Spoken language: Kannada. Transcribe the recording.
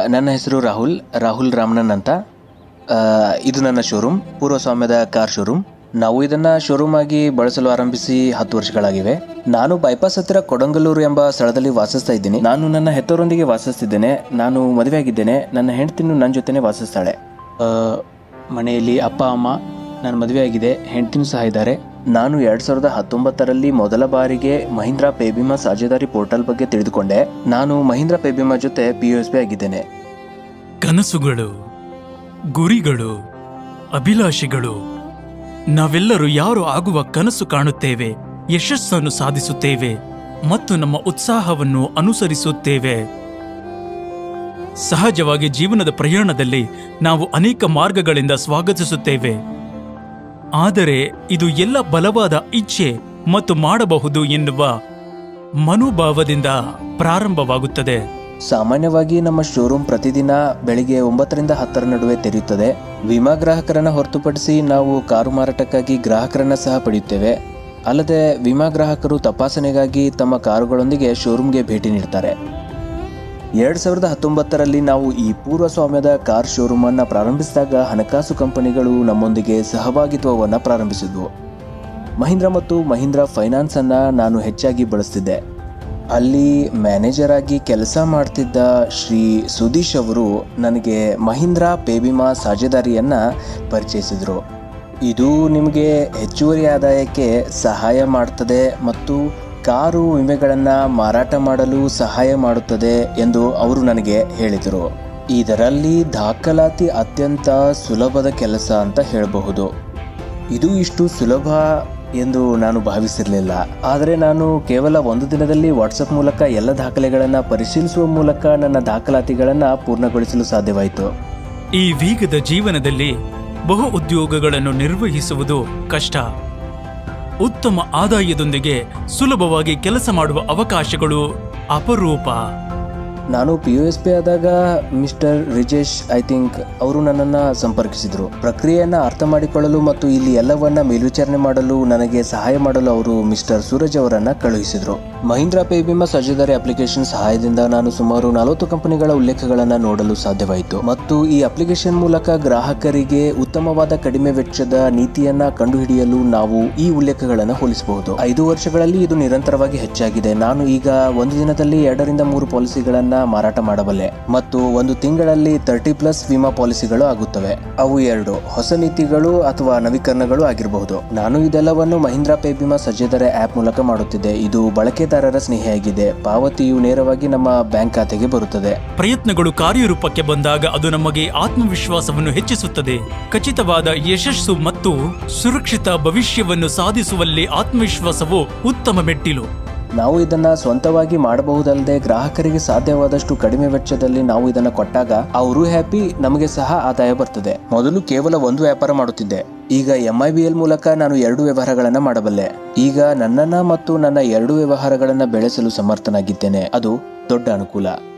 ನನ್ನ ಹೆಸರು ರಾಹುಲ್ ರಾಹುಲ್ ರಾಮನನ್ ಅಂತ ಆ, ಇದು ನನ್ನ ಶೋರೂಮ್ ಪೂರ್ವಸ್ವಾಮ್ಯದ ಕಾರ್ ಶೋರೂಮ್ ನಾವು ಇದನ್ನ ಶೋರೂಮ್ ಆಗಿ ಬಳಸಲು ಆರಂಭಿಸಿ ಹತ್ತು ವರ್ಷಗಳಾಗಿವೆ ನಾನು ಬೈಪಾಸ್ ಹತ್ತಿರ ಕೊಡಂಗಲೂರು ಎಂಬ ಸ್ಥಳದಲ್ಲಿ ವಾಸಿಸ್ತಾ ಇದ್ದೀನಿ ನಾನು ನನ್ನ ಹೆತ್ತವರೊಂದಿಗೆ ವಾಸಿಸ್ತಿದ್ದೇನೆ ನಾನು ಮದುವೆಯಾಗಿದ್ದೇನೆ ನನ್ನ ಹೆಂಡತಿನೂ ನನ್ನ ಜೊತೆನೇ ವಾಸಿಸ್ತಾಳೆ ಆ, ಮನೆಯಲ್ಲಿ ಅಪ್ಪ ಅಮ್ಮ ನನ್ನ ಮದುವೆಯಾಗಿದೆ ಹೆಂಡತಿನೂ ಸಹ ಇದ್ದಾರೆ ನಾನು ಎರಡ್ ಸಾವಿರದ ಹತ್ತೊಂಬತ್ತರಲ್ಲಿ ಮೊದಲ ಬಾರಿಗೆ ಮಹೀಂದ್ರಾ ಪೇಬಿಮಾ ಸಾಜೇದಾರಿ ಪೋರ್ಟಲ್ ಬಗ್ಗೆ ತಿಳಿದುಕೊಂಡೆ ನಾನು ಮಹೀಂದ್ರಾ ಪೇಬಿಮಾ ಜೊತೆ ಪಿ ಯು ಎಸ್ ಬಿ ಆಗಿದ್ದೇನೆ ಕನಸುಗಳು ಗುರಿಗಳು ಅಭಿಲಾಷೆಗಳು ನಾವೆಲ್ಲರೂ ಯಾರು ಆಗುವ ಕನಸು ಕಾಣುತ್ತೇವೆ ಯಶಸ್ಸನ್ನು ಸಾಧಿಸುತ್ತೇವೆ ಮತ್ತು ನಮ್ಮ ಉತ್ಸಾಹವನ್ನು ಅನುಸರಿಸುತ್ತೇವೆ ಸಹಜವಾಗಿ ಜೀವನದ ಪ್ರಯಾಣದಲ್ಲಿ ನಾವು ಅನೇಕ ಮಾರ್ಗಗಳಿಂದ ಸ್ವಾಗತಿಸುತ್ತೇವೆ ಆದರೆ ಇದು ಎಲ್ಲ ಬಲವಾದ ಇಚ್ಛೆ ಮತ್ತು ಮಾಡಬಹುದು ಎನ್ನುವ ಮನೋಭಾವದಿಂದ ಪ್ರಾರಂಭವಾಗುತ್ತದೆ ಸಾಮಾನ್ಯವಾಗಿ ನಮ್ಮ ಶೋರೂಮ್ ಪ್ರತಿದಿನ ಬೆಳಿಗ್ಗೆ ಒಂಬತ್ತರಿಂದ ಹತ್ತರ ನಡುವೆ ತೆರೆಯುತ್ತದೆ ವಿಮಾ ಗ್ರಾಹಕರನ್ನ ಹೊರತುಪಡಿಸಿ ನಾವು ಕಾರು ಮಾರಾಟಕ್ಕಾಗಿ ಗ್ರಾಹಕರನ್ನ ಸಹ ಪಡೆಯುತ್ತೇವೆ ಅಲ್ಲದೆ ವಿಮಾ ಗ್ರಾಹಕರು ತಪಾಸಣೆಗಾಗಿ ತಮ್ಮ ಕಾರುಗಳೊಂದಿಗೆ ಶೋರೂಮ್ಗೆ ಭೇಟಿ ನೀಡ್ತಾರೆ ಎರಡ್ ಸಾವಿರದ ಹತ್ತೊಂಬತ್ತರಲ್ಲಿ ನಾವು ಈ ಪೂರ್ವ ಸ್ವಾಮ್ಯದ ಕಾರ್ ಶೋರೂಮ್ ಅನ್ನ ಪ್ರಾರಂಭಿಸಿದಾಗ ಹಣಕಾಸು ಕಂಪನಿಗಳು ನಮ್ಮೊಂದಿಗೆ ಸಹಭಾಗಿತ್ವವನ್ನು ಪ್ರಾರಂಭಿಸಿದ್ವು ಮಹೀಂದ್ರ ಮತ್ತು ಮಹೀಂದ್ರ ಫೈನಾನ್ಸ್ ಅನ್ನ ನಾನು ಹೆಚ್ಚಾಗಿ ಬಳಸ್ತಿದ್ದೆ ಅಲ್ಲಿ ಮ್ಯಾನೇಜರ್ ಆಗಿ ಕೆಲಸ ಮಾಡ್ತಿದ್ದ ಶ್ರೀ ಸುದೀಶ್ ಅವರು ನನಗೆ ಮಹೀಂದ್ರ ಪೇಬಿಮಾ ಸಾಜೇದಾರಿಯನ್ನ ಪರಿಚಯಿಸಿದರು ಇದು ನಿಮಗೆ ಹೆಚ್ಚುವರಿ ಆದಾಯಕ್ಕೆ ಸಹಾಯ ಮಾಡ್ತದೆ ಮತ್ತು ಕಾರು ವಿಮೆಗಳನ್ನು ಮಾರಾಟ ಮಾಡಲು ಸಹಾಯ ಮಾಡುತ್ತದೆ ಎಂದು ಅವರು ನನಗೆ ಹೇಳಿದರು ಇದರಲ್ಲಿ ದಾಖಲಾತಿ ಅತ್ಯಂತ ಸುಲಭದ ಕೆಲಸ ಅಂತ ಹೇಳಬಹುದು ಇದು ಇಷ್ಟು ಸುಲಭ ಎಂದು ನಾನು ಭಾವಿಸಿರಲಿಲ್ಲ ಆದರೆ ನಾನು ಕೇವಲ ಒಂದು ದಿನದಲ್ಲಿ ವಾಟ್ಸಪ್ ಮೂಲಕ ಎಲ್ಲ ದಾಖಲೆಗಳನ್ನು ಪರಿಶೀಲಿಸುವ ಮೂಲಕ ನನ್ನ ದಾಖಲಾತಿಗಳನ್ನು ಪೂರ್ಣಗೊಳಿಸಲು ಸಾಧ್ಯವಾಯಿತು ಈ ವೇಗದ ಜೀವನದಲ್ಲಿ ಬಹು ಉದ್ಯೋಗಗಳನ್ನು ನಿರ್ವಹಿಸುವುದು ಕಷ್ಟ ಉತ್ತಮ ಆದಾಯದೊಂದಿಗೆ ಸುಲಭವಾಗಿ ಕೆಲಸ ಮಾಡುವ ಅವಕಾಶಗಳು ಅಪರೂಪ ನಾನು ಪಿ ಯು ಎಸ್ ಪಿ ಆದಾಗ ಮಿಸ್ಟರ್ ರಿಜೇಶ್ ಐ ಥಿಂಕ್ ಅವರು ನನ್ನನ್ನು ಸಂಪರ್ಕಿಸಿದರು ಪ್ರಕ್ರಿಯೆಯನ್ನು ಅರ್ಥ ಮಾಡಿಕೊಳ್ಳಲು ಮತ್ತು ಇಲ್ಲಿ ಎಲ್ಲವನ್ನ ಮೇಲ್ವಿಚಾರಣೆ ಮಾಡಲು ನನಗೆ ಸಹಾಯ ಮಾಡಲು ಅವರು ಮಿಸ್ಟರ್ ಸೂರಜ್ ಅವರನ್ನ ಕಳುಹಿಸಿದರು ಮಹೀಂದ್ರಾ ಪೇ ವಿಮಾ ಸಾಜೇದಾರಿ ಅಪ್ಲಿಕೇಶನ್ ಸಹಾಯದಿಂದ ನಾನು ಸುಮಾರು ನಲವತ್ತು ಕಂಪನಿಗಳ ಉಲ್ಲೇಖಗಳನ್ನು ನೋಡಲು ಸಾಧ್ಯವಾಯಿತು ಮತ್ತು ಈ ಅಪ್ಲಿಕೇಶನ್ ಮೂಲಕ ಗ್ರಾಹಕರಿಗೆ ಉತ್ತಮವಾದ ಕಡಿಮೆ ವೆಚ್ಚದ ನೀತಿಯನ್ನ ಕಂಡುಹಿಡಿಯಲು ನಾವು ಈ ಉಲ್ಲೇಖಗಳನ್ನು ಹೋಲಿಸಬಹುದು ಐದು ವರ್ಷಗಳಲ್ಲಿ ಇದು ನಿರಂತರವಾಗಿ ಹೆಚ್ಚಾಗಿದೆ ನಾನು ಈಗ ಒಂದು ದಿನದಲ್ಲಿ ಎರಡರಿಂದ ಮೂರು ಪಾಲಿಸಿಗಳನ್ನ ಮಾರಾಟ ಮಾಡಬಲ್ಲೆ ಮತ್ತು ಒಂದು ತಿಂಗಳಲ್ಲಿ ತರ್ಟಿ ಪ್ಲಸ್ ವಿಮಾ ಪಾಲಿಸಿಗಳು ಆಗುತ್ತವೆ ಅವು ಎರಡು ಹೊಸ ನೀತಿಗಳು ಅಥವಾ ನವೀಕರಣಗಳು ಆಗಿರಬಹುದು ನಾನು ಇದೆಲ್ಲವನ್ನು ಮಹೀಂದ್ರಾ ಪೇ ವಿಮಾ ಸಜ್ಜೆದರೆ ಆಪ್ ಮೂಲಕ ಮಾಡುತ್ತಿದ್ದೆ ಇದು ಬಳಕೆದಾರರ ಸ್ನೇಹಿಯಾಗಿದೆ ಪಾವತಿಯು ನೇರವಾಗಿ ನಮ್ಮ ಬ್ಯಾಂಕ್ ಖಾತೆಗೆ ಬರುತ್ತದೆ ಪ್ರಯತ್ನಗಳು ಕಾರ್ಯರೂಪಕ್ಕೆ ಬಂದಾಗ ಅದು ನಮಗೆ ಆತ್ಮವಿಶ್ವಾಸವನ್ನು ಹೆಚ್ಚಿಸುತ್ತದೆ ಖಚಿತವಾದ ಯಶಸ್ಸು ಮತ್ತು ಸುರಕ್ಷಿತ ಭವಿಷ್ಯವನ್ನು ಸಾಧಿಸುವಲ್ಲಿ ಆತ್ಮವಿಶ್ವಾಸವು ಉತ್ತಮ ಮೆಟ್ಟಿಲು ನಾವು ಇದನ್ನ ಸ್ವಂತವಾಗಿ ಮಾಡಬಹುದಲ್ಲದೆ ಗ್ರಾಹಕರಿಗೆ ಸಾಧ್ಯವಾದಷ್ಟು ಕಡಿಮೆ ವೆಚ್ಚದಲ್ಲಿ ನಾವು ಇದನ್ನ ಕೊಟ್ಟಾಗ ಅವರು ಹ್ಯಾಪಿ ನಮಗೆ ಸಹ ಆದಾಯ ಬರ್ತದೆ ಮೊದಲು ಕೇವಲ ಒಂದು ವ್ಯಾಪಾರ ಮಾಡುತ್ತಿದ್ದೆ ಈಗ ಎಂ ಐ ಬಿ ಎಲ್ ಮೂಲಕ ನಾನು ಎರಡು ವ್ಯವಹಾರಗಳನ್ನ ಮಾಡಬಲ್ಲೆ ಈಗ ನನ್ನನ್ನ ಮತ್ತು ನನ್ನ ಎರಡು ವ್ಯವಹಾರಗಳನ್ನ ಬೆಳೆಸಲು ಸಮರ್ಥನಾಗಿದ್ದೇನೆ ಅದು ದೊಡ್ಡ ಅನುಕೂಲ